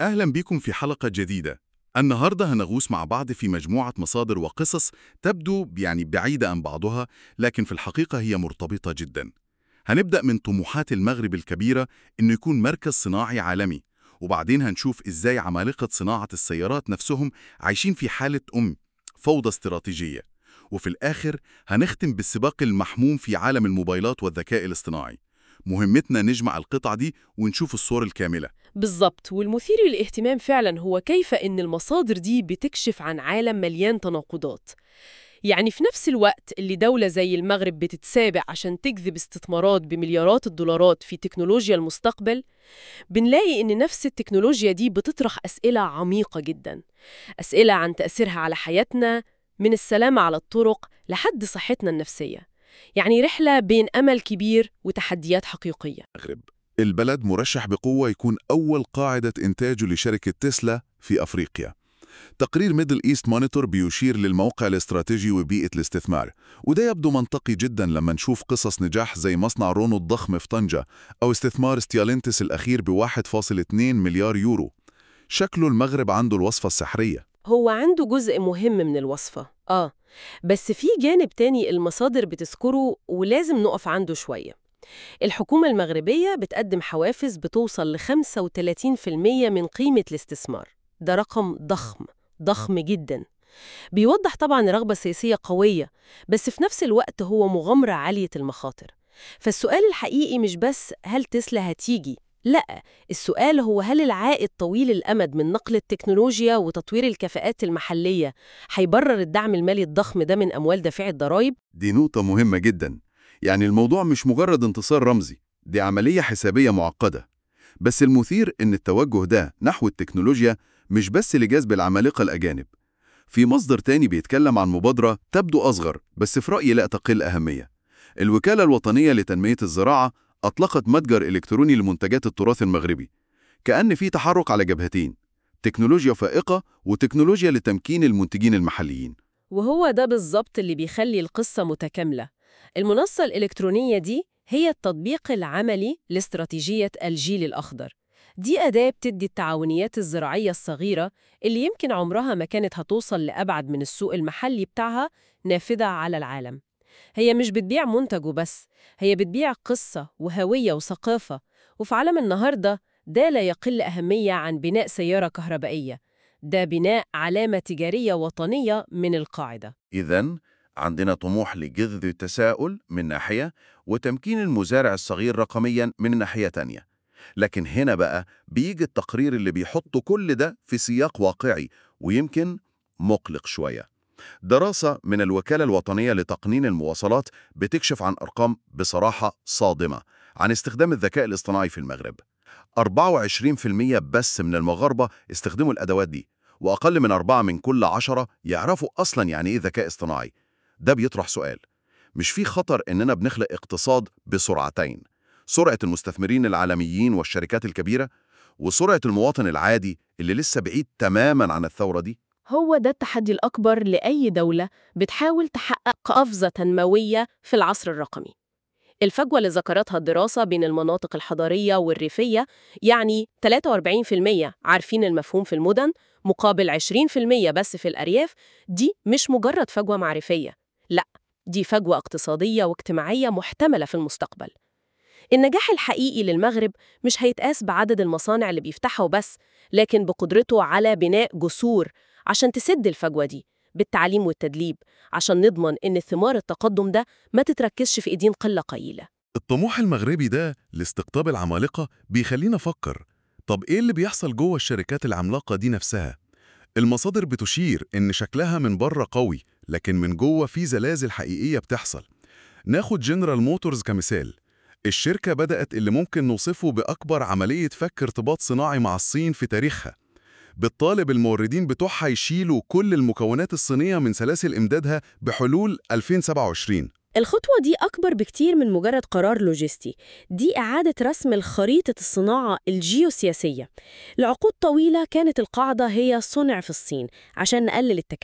أهلا بكم في حلقة جديدة النهاردة هنغوص مع بعض في مجموعة مصادر وقصص تبدو يعني بعيدة عن بعضها لكن في الحقيقة هي مرتبطة جدا هنبدأ من طموحات المغرب الكبيرة إنه يكون مركز صناعي عالمي وبعدين هنشوف إزاي عمالقة صناعة السيارات نفسهم عايشين في حالة أم فوضى استراتيجية وفي الآخر هنختم بالسباق المحموم في عالم الموبايلات والذكاء الاصطناعي مهمتنا نجمع القطع دي ونشوف الصور الكاملة بالظبط والمثير للاهتمام فعلا هو كيف إن المصادر دي بتكشف عن عالم مليان تناقضات يعني في نفس الوقت اللي دولة زي المغرب بتتسابق عشان تجذب استثمارات بمليارات الدولارات في تكنولوجيا المستقبل بنلاقي إن نفس التكنولوجيا دي بتطرح أسئلة عميقة جدا أسئلة عن تأثيرها على حياتنا من السلامة على الطرق لحد صحتنا النفسية يعني رحلة بين أمل كبير وتحديات حقيقية المغرب البلد مرشح بقوة يكون أول قاعدة إنتاج لشركة تسلا في أفريقيا تقرير ميدل إيست مونيتور بيشير للموقع الاستراتيجي وبيئة الاستثمار وده يبدو منطقي جدا لما نشوف قصص نجاح زي مصنع رونو الضخم في طنجة أو استثمار ستيالينتس الأخير ب 1.2 مليار يورو شكله المغرب عنده الوصفة السحرية هو عنده جزء مهم من الوصفة آه بس في جانب تاني المصادر بتذكره ولازم نقف عنده شوية الحكومة المغربية بتقدم حوافز بتوصل ل 35% من قيمة الاستثمار ده رقم ضخم ضخم جدا بيوضح طبعا رغبة سياسية قوية بس في نفس الوقت هو مغامرة عالية المخاطر فالسؤال الحقيقي مش بس هل تسلا هتيجي لا السؤال هو هل العائد طويل الأمد من نقل التكنولوجيا وتطوير الكفاءات المحلية هيبرر الدعم المالي الضخم ده من أموال دافعي الضرائب؟ دي نقطة مهمة جدا يعني الموضوع مش مجرد انتصار رمزي دي عملية حسابية معقدة بس المثير إن التوجه ده نحو التكنولوجيا مش بس لجذب العمالقة الأجانب في مصدر تاني بيتكلم عن مبادرة تبدو أصغر بس في رأيي لا تقل أهمية الوكالة الوطنية لتنمية الزراعة أطلقت متجر إلكتروني لمنتجات التراث المغربي كأن في تحرك على جبهتين تكنولوجيا فائقة وتكنولوجيا لتمكين المنتجين المحليين وهو ده بالظبط اللي بيخلي القصة متكاملة المنصة الإلكترونية دي هي التطبيق العملي لاستراتيجية الجيل الأخضر دي أداة بتدي التعاونيات الزراعية الصغيرة اللي يمكن عمرها ما كانت هتوصل لأبعد من السوق المحلي بتاعها نافذة على العالم هي مش بتبيع منتج وبس هي بتبيع قصة وهوية وثقافة وفي عالم النهاردة ده لا يقل أهمية عن بناء سيارة كهربائية ده بناء علامة تجارية وطنية من القاعدة إذا عندنا طموح لجذب التساؤل من ناحية وتمكين المزارع الصغير رقميا من ناحية تانية لكن هنا بقى بيجي التقرير اللي بيحط كل ده في سياق واقعي ويمكن مقلق شوية دراسة من الوكالة الوطنية لتقنين المواصلات بتكشف عن أرقام بصراحة صادمة عن استخدام الذكاء الاصطناعي في المغرب 24% بس من المغاربة استخدموا الأدوات دي وأقل من أربعة من كل عشرة يعرفوا أصلا يعني إيه ذكاء اصطناعي ده بيطرح سؤال مش في خطر إننا بنخلق اقتصاد بسرعتين سرعة المستثمرين العالميين والشركات الكبيرة وسرعة المواطن العادي اللي لسه بعيد تماما عن الثورة دي هو ده التحدي الأكبر لأي دولة بتحاول تحقق قفزة تنموية في العصر الرقمي الفجوة اللي ذكرتها الدراسة بين المناطق الحضرية والريفية يعني 43% عارفين المفهوم في المدن مقابل 20% بس في الأرياف دي مش مجرد فجوة معرفية لا دي فجوة اقتصادية واجتماعية محتملة في المستقبل النجاح الحقيقي للمغرب مش هيتقاس بعدد المصانع اللي بيفتحها وبس لكن بقدرته على بناء جسور عشان تسد الفجوة دي بالتعليم والتدليب عشان نضمن إن ثمار التقدم ده ما تتركزش في إيدين قلة قليلة الطموح المغربي ده لاستقطاب العمالقة بيخلينا أفكر طب إيه اللي بيحصل جوه الشركات العملاقة دي نفسها؟ المصادر بتشير إن شكلها من بره قوي لكن من جوه في زلازل حقيقية بتحصل ناخد جنرال موتورز كمثال الشركة بدأت اللي ممكن نوصفه بأكبر عملية فك ارتباط صناعي مع الصين في تاريخها بتطالب الموردين بتوعها يشيلوا كل المكونات الصينية من سلاسل إمدادها بحلول 2027 الخطوة دي أكبر بكتير من مجرد قرار لوجستي دي إعادة رسم الخريطة الصناعة الجيوسياسية لعقود طويلة كانت القاعدة هي صنع في الصين عشان نقلل التكاليف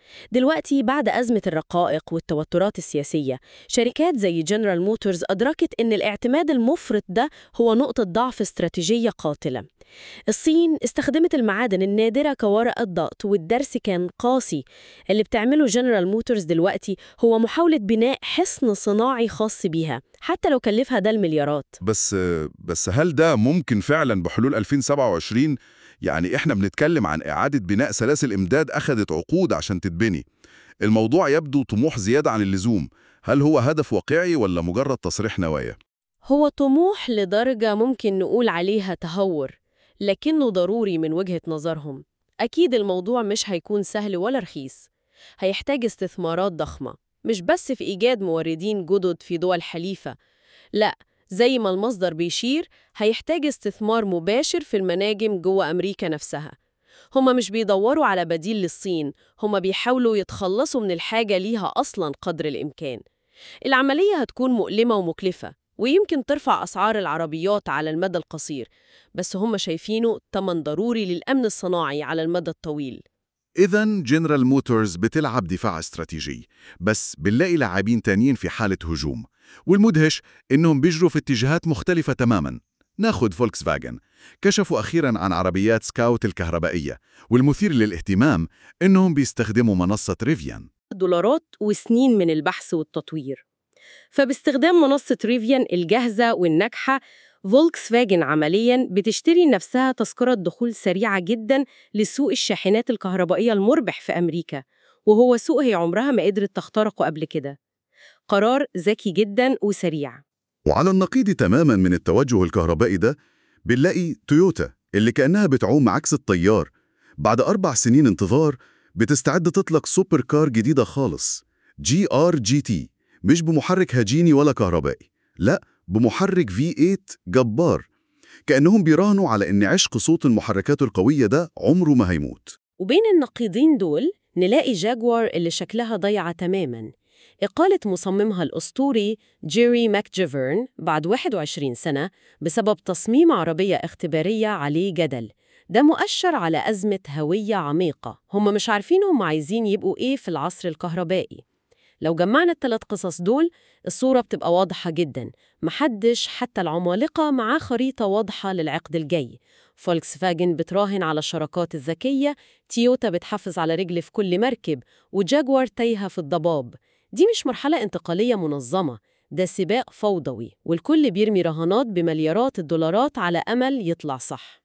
دلوقتي بعد أزمة الرقائق والتوترات السياسية شركات زي جنرال موتورز أدركت إن الاعتماد المفرط ده هو نقطة ضعف استراتيجية قاتلة الصين استخدمت المعادن النادرة كورقة ضغط والدرس كان قاسي اللي بتعمله جنرال موتورز دلوقتي هو محاولة بناء حصن صناعي خاص بيها حتى لو كلفها ده المليارات بس بس هل ده ممكن فعلا بحلول 2027 يعني احنا بنتكلم عن إعادة بناء سلاسل إمداد أخذت عقود عشان تتبني الموضوع يبدو طموح زيادة عن اللزوم هل هو هدف واقعي ولا مجرد تصريح نوايا؟ هو طموح لدرجة ممكن نقول عليها تهور لكنه ضروري من وجهة نظرهم أكيد الموضوع مش هيكون سهل ولا رخيص هيحتاج استثمارات ضخمة مش بس في إيجاد موردين جدد في دول حليفة لا زي ما المصدر بيشير هيحتاج استثمار مباشر في المناجم جوه أمريكا نفسها هما مش بيدوروا على بديل للصين هما بيحاولوا يتخلصوا من الحاجة ليها أصلاً قدر الإمكان العملية هتكون مؤلمة ومكلفة ويمكن ترفع أسعار العربيات على المدى القصير بس هم شايفينه تمن ضروري للأمن الصناعي على المدى الطويل إذا جنرال موتورز بتلعب دفاع استراتيجي بس بنلاقي لاعبين تانيين في حالة هجوم والمدهش إنهم بيجروا في اتجاهات مختلفة تماماً ناخد فولكس فاجن كشفوا أخيراً عن عربيات سكاوت الكهربائية والمثير للاهتمام إنهم بيستخدموا منصة ريفيان دولارات وسنين من البحث والتطوير فباستخدام منصة ريفيان الجاهزة والناجحة فولكس فاجن عملياً بتشتري نفسها تذكرة دخول سريعة جداً لسوق الشاحنات الكهربائية المربح في أمريكا وهو سوق هي عمرها ما قدرت تخترقه قبل كده قرار ذكي جداً وسريع وعلى النقيض تماماً من التوجه الكهربائي ده بنلاقي تويوتا اللي كأنها بتعوم عكس التيار بعد أربع سنين انتظار بتستعد تطلق سوبر كار جديدة خالص جي آر جي تي مش بمحرك هجيني ولا كهربائي لا بمحرك V8 جبار كأنهم بيراهنوا على إن عشق صوت المحركات القوية ده عمره ما هيموت وبين النقيضين دول نلاقي جاكوار اللي شكلها ضيعة تماماً إقالة مصممها الأسطوري جيري ماكجيفرن بعد 21 سنة بسبب تصميم عربية اختبارية عليه جدل ده مؤشر على أزمة هوية عميقة هم مش عارفين هم عايزين يبقوا إيه في العصر الكهربائي لو جمعنا الثلاث قصص دول الصورة بتبقى واضحة جدا محدش حتى العمالقة معاه خريطة واضحة للعقد الجاي فولكس فاجن بتراهن على الشراكات الذكية تيوتا بتحافظ على رجل في كل مركب وجاكوار تايهة في الضباب دي مش مرحلة انتقالية منظمة ده سباق فوضوي والكل بيرمي رهانات بمليارات الدولارات على أمل يطلع صح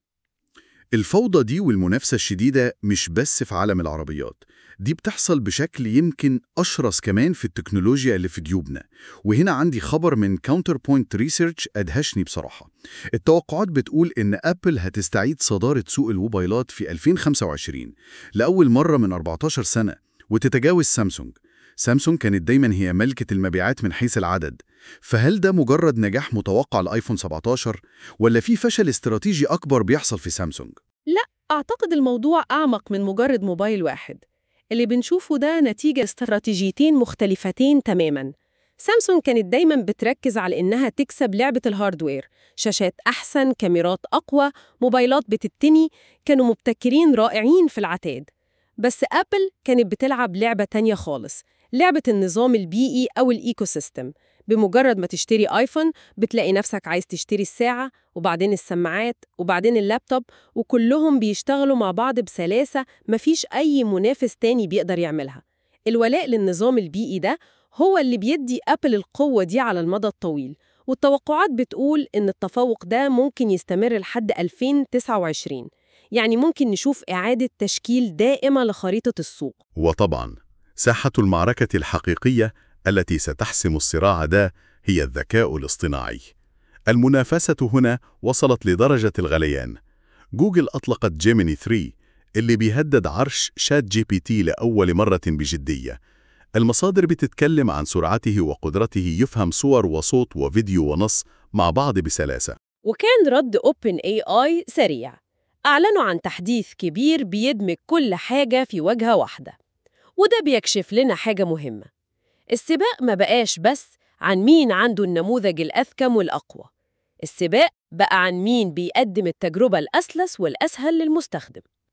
الفوضى دي والمنافسة الشديدة مش بس في عالم العربيات دي بتحصل بشكل يمكن أشرس كمان في التكنولوجيا اللي في جيوبنا وهنا عندي خبر من Counterpoint Research أدهشني بصراحة التوقعات بتقول إن أبل هتستعيد صدارة سوق الموبايلات في 2025 لأول مرة من 14 سنة وتتجاوز سامسونج سامسونج كانت دايما هي ملكة المبيعات من حيث العدد فهل ده مجرد نجاح متوقع لآيفون 17 ولا في فشل استراتيجي أكبر بيحصل في سامسونج؟ أعتقد الموضوع أعمق من مجرد موبايل واحد اللي بنشوفه ده نتيجة استراتيجيتين مختلفتين تماماً سامسونج كانت دايماً بتركز على إنها تكسب لعبة الهاردوير شاشات أحسن، كاميرات أقوى، موبايلات بتتني كانوا مبتكرين رائعين في العتاد بس أبل كانت بتلعب لعبة تانية خالص لعبة النظام البيئي أو الإيكو سيستم بمجرد ما تشتري آيفون بتلاقي نفسك عايز تشتري الساعة وبعدين السماعات وبعدين اللابتوب وكلهم بيشتغلوا مع بعض بسلاسة مفيش أي منافس تاني بيقدر يعملها الولاء للنظام البيئي ده هو اللي بيدي أبل القوة دي على المدى الطويل والتوقعات بتقول إن التفوق ده ممكن يستمر لحد 2029 يعني ممكن نشوف إعادة تشكيل دائمة لخريطة السوق وطبعا ساحة المعركة الحقيقية التي ستحسم الصراع ده هي الذكاء الاصطناعي المنافسة هنا وصلت لدرجة الغليان جوجل أطلقت جيميني 3 اللي بيهدد عرش شات جي بي تي لأول مرة بجدية المصادر بتتكلم عن سرعته وقدرته يفهم صور وصوت وفيديو ونص مع بعض بسلاسة وكان رد Open AI سريع أعلنوا عن تحديث كبير بيدمج كل حاجة في وجهة واحدة وده بيكشف لنا حاجة مهمة السباق ما بقاش بس عن مين عنده النموذج الأذكم والأقوى السباق بقى عن مين بيقدم التجربة الأسلس والأسهل للمستخدم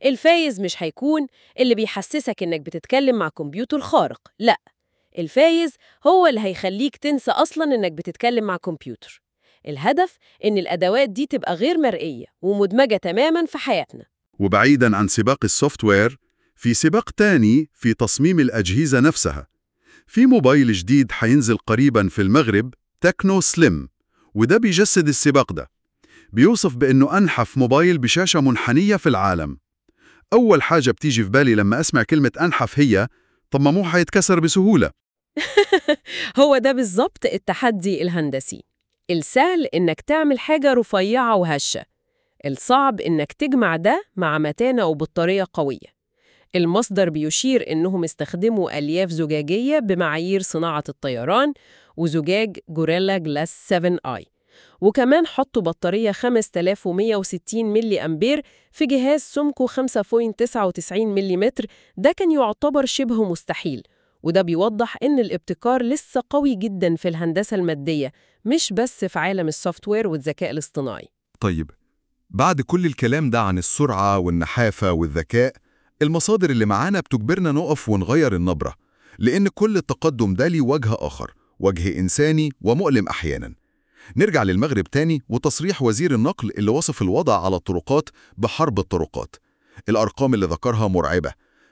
الفايز مش هيكون اللي بيحسسك إنك بتتكلم مع كمبيوتر خارق لأ الفايز هو اللي هيخليك تنسى أصلاً إنك بتتكلم مع كمبيوتر الهدف إن الأدوات دي تبقى غير مرئية ومدمجة تماماً في حياتنا وبعيداً عن سباق السوفت وير في سباق تاني في تصميم الأجهزة نفسها في موبايل جديد حينزل قريباً في المغرب تكنو سليم وده بيجسد السباق ده بيوصف بأنه أنحف موبايل بشاشة منحنية في العالم أول حاجة بتيجي في بالي لما أسمع كلمة أنحف هي طب ما مو حيتكسر بسهولة هو ده بالظبط التحدي الهندسي السهل إنك تعمل حاجة رفيعة وهشة الصعب إنك تجمع ده مع متانة وبطارية قوية المصدر بيشير إنهم استخدموا ألياف زجاجية بمعايير صناعة الطيران وزجاج جوريلا جلاس 7 آي وكمان حطوا بطارية 5160 ملي أمبير في جهاز سمكه 5.99 ملم ده كان يعتبر شبه مستحيل وده بيوضح إن الابتكار لسه قوي جدا في الهندسة المادية مش بس في عالم السوفت وير والذكاء الاصطناعي طيب بعد كل الكلام ده عن السرعة والنحافة والذكاء المصادر اللي معانا بتجبرنا نقف ونغير النبرة لأن كل التقدم ده ليه وجه آخر وجه إنساني ومؤلم أحيانا نرجع للمغرب تاني وتصريح وزير النقل اللي وصف الوضع على الطرقات بحرب الطرقات الأرقام اللي ذكرها مرعبة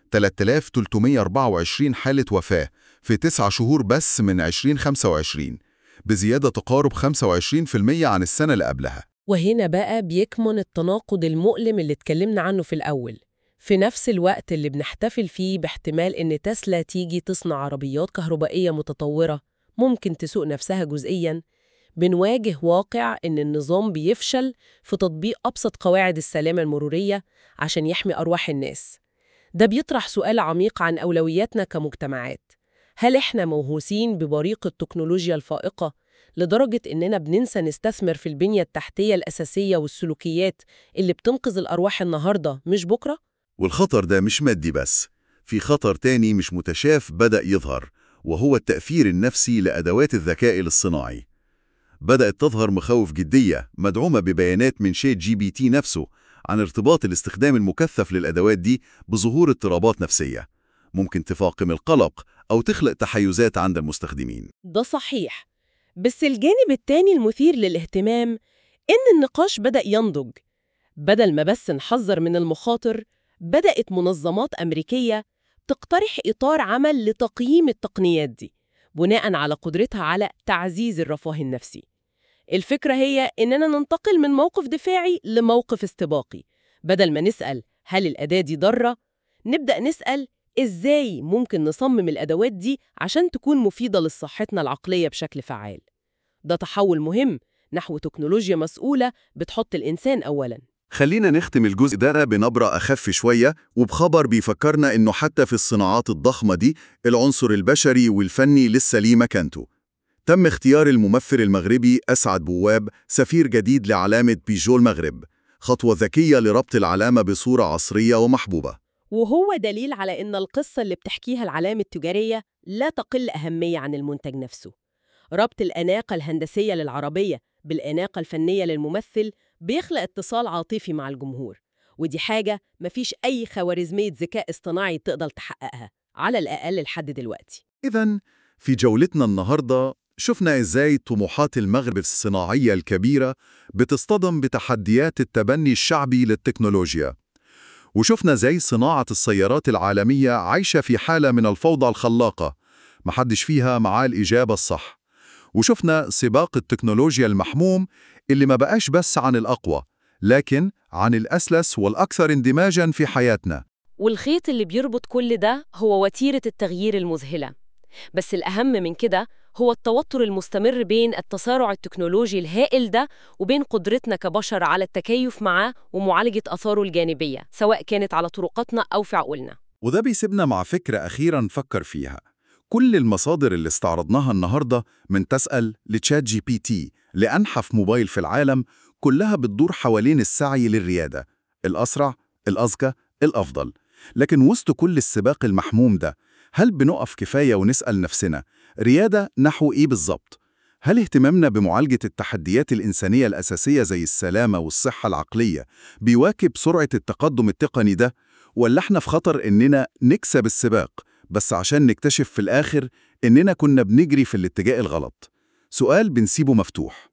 3324 حالة وفاة في تسع شهور بس من 2025 بزيادة تقارب 25% عن السنة اللي قبلها وهنا بقى بيكمن التناقض المؤلم اللي اتكلمنا عنه في الأول في نفس الوقت اللي بنحتفل فيه باحتمال إن تسلا تيجي تصنع عربيات كهربائية متطورة ممكن تسوق نفسها جزئياً بنواجه واقع إن النظام بيفشل في تطبيق أبسط قواعد السلامة المرورية عشان يحمي أرواح الناس ده بيطرح سؤال عميق عن أولوياتنا كمجتمعات هل إحنا موهوسين ببريق التكنولوجيا الفائقة لدرجة إننا بننسى نستثمر في البنية التحتية الأساسية والسلوكيات اللي بتنقذ الأرواح النهاردة مش بكرة؟ والخطر ده مش مادي بس في خطر تاني مش متشاف بدأ يظهر وهو التأثير النفسي لأدوات الذكاء الاصطناعي بدأت تظهر مخاوف جدية مدعومة ببيانات من شات جي بي تي نفسه عن ارتباط الاستخدام المكثف للأدوات دي بظهور اضطرابات نفسية ممكن تفاقم القلق أو تخلق تحيزات عند المستخدمين ده صحيح بس الجانب التاني المثير للاهتمام إن النقاش بدأ ينضج بدل ما بس نحذر من المخاطر بدأت منظمات أمريكية تقترح إطار عمل لتقييم التقنيات دي بناء على قدرتها على تعزيز الرفاه النفسي الفكرة هي إننا ننتقل من موقف دفاعي لموقف استباقي بدل ما نسأل هل الأداة دي ضارة؟ نبدأ نسأل إزاي ممكن نصمم الأدوات دي عشان تكون مفيدة لصحتنا العقلية بشكل فعال ده تحول مهم نحو تكنولوجيا مسؤولة بتحط الإنسان أولاً خلينا نختم الجزء ده بنبرة أخف شوية وبخبر بيفكرنا إنه حتى في الصناعات الضخمة دي العنصر البشري والفني لسه ليه مكانته تم اختيار الممثل المغربي أسعد بواب سفير جديد لعلامة بيجو المغرب خطوة ذكية لربط العلامة بصورة عصرية ومحبوبة وهو دليل على إن القصة اللي بتحكيها العلامة التجارية لا تقل أهمية عن المنتج نفسه ربط الأناقة الهندسية للعربية بالأناقة الفنية للممثل بيخلق اتصال عاطفي مع الجمهور ودي حاجة مفيش أي خوارزمية ذكاء اصطناعي تقدر تحققها على الأقل لحد دلوقتي إذا في جولتنا النهاردة شفنا إزاي طموحات المغرب الصناعية الكبيرة بتصطدم بتحديات التبني الشعبي للتكنولوجيا وشفنا زي صناعة السيارات العالمية عايشة في حالة من الفوضى الخلاقة محدش فيها معاه الإجابة الصح وشفنا سباق التكنولوجيا المحموم اللي ما بقاش بس عن الأقوى لكن عن الأسلس والأكثر اندماجاً في حياتنا والخيط اللي بيربط كل ده هو وتيرة التغيير المذهلة بس الأهم من كده هو التوتر المستمر بين التسارع التكنولوجي الهائل ده وبين قدرتنا كبشر على التكيف معاه ومعالجة أثاره الجانبية سواء كانت على طرقاتنا أو في عقولنا وده بيسيبنا مع فكرة أخيرة نفكر فيها كل المصادر اللي استعرضناها النهاردة من تسأل لتشات جي بي تي لأنحف موبايل في العالم كلها بتدور حوالين السعي للريادة الأسرع، الأذكى، الأفضل لكن وسط كل السباق المحموم ده هل بنقف كفاية ونسأل نفسنا ريادة نحو إيه بالظبط؟ هل اهتمامنا بمعالجة التحديات الإنسانية الأساسية زي السلامة والصحة العقلية بيواكب سرعة التقدم التقني ده؟ ولا احنا في خطر إننا نكسب السباق بس عشان نكتشف في الآخر إننا كنا بنجري في الاتجاه الغلط؟ سؤال بنسيبه مفتوح